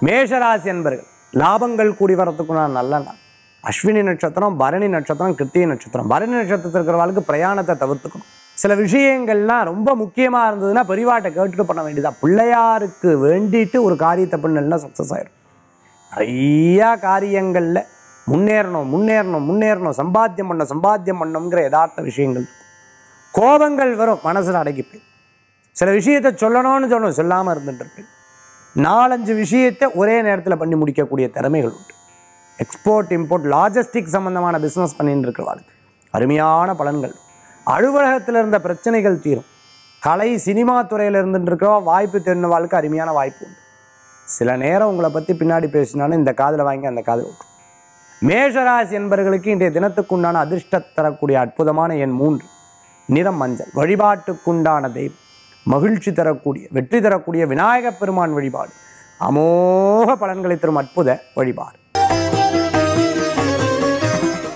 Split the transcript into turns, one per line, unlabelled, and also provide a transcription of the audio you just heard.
மேஷராசி என்பர்கள் லாபங்கள் கூடி வரத்துக்கு நான் நல்ல நாள் அஸ்வினி நட்சத்திரம் பரணி நட்சத்திரம் கிருத்திகை நட்சத்திரம் பரணி நட்சத்திரத்தில் இருக்கிறவங்களுக்கு பிரயாணத்தை தவிர்த்துக்கணும் சில விஷயங்கள்லாம் ரொம்ப முக்கியமாக இருந்ததுன்னா பெரியவாட்டை கேட்டுட்டு பண்ண வேண்டியதா பிள்ளையாருக்கு வேண்டிட்டு ஒரு காரியத்தை பண்ணலாம் சக்ஸஸ் ஆயிடும் நிறையா காரியங்களில் முன்னேறணும் முன்னேறணும் முன்னேறணும் சம்பாத்தியம் பண்ண சம்பாத்தியம் பண்ணணுங்கிற யதார்த்த விஷயங்கள் இருக்கும். கோபங்கள் வரும் மனசில் அடக்கிப்பேன் சில விஷயத்தை சொல்லணும்னு சொல்லணும் சொல்லாமல் இருந்துட்டு இருப்பேன் நாலஞ்சு விஷயத்தை ஒரே நேரத்தில் பண்ணி முடிக்கக்கூடிய திறமைகள் உண்டு எக்ஸ்போர்ட் இம்போர்ட் லாஜிஸ்டிக் சம்பந்தமான பிஸ்னஸ் பண்ணிட்டு இருக்கிறவாளுக்கு அருமையான பலன்கள் அலுவலகத்தில் இருந்த பிரச்சனைகள் தீரும் கலை சினிமா துறையில் இருந்துட்டு இருக்கிறவா வாய்ப்பு தெரிஞ்சவாளுக்கு அருமையான வாய்ப்பு உண்டு சில நேரம் உங்களை பற்றி பின்னாடி பேசினாலும் இந்த காதில் வாங்கி அந்த காதில் விட்டுரும் மேஷராசி என்பவர்களுக்கு இன்றைய தினத்துக்குண்டான அதிர்ஷ்டம் தரக்கூடிய அற்புதமான எண் மூன்று நிறம் மஞ்சள் வழிபாட்டுக்குண்டான தெய்வம் மகிழ்ச்சி தரக்கூடிய வெற்றி தரக்கூடிய விநாயகப் பெருமான் வழிபாடு அமோக பலன்களை தரும் அற்புத வழிபாடு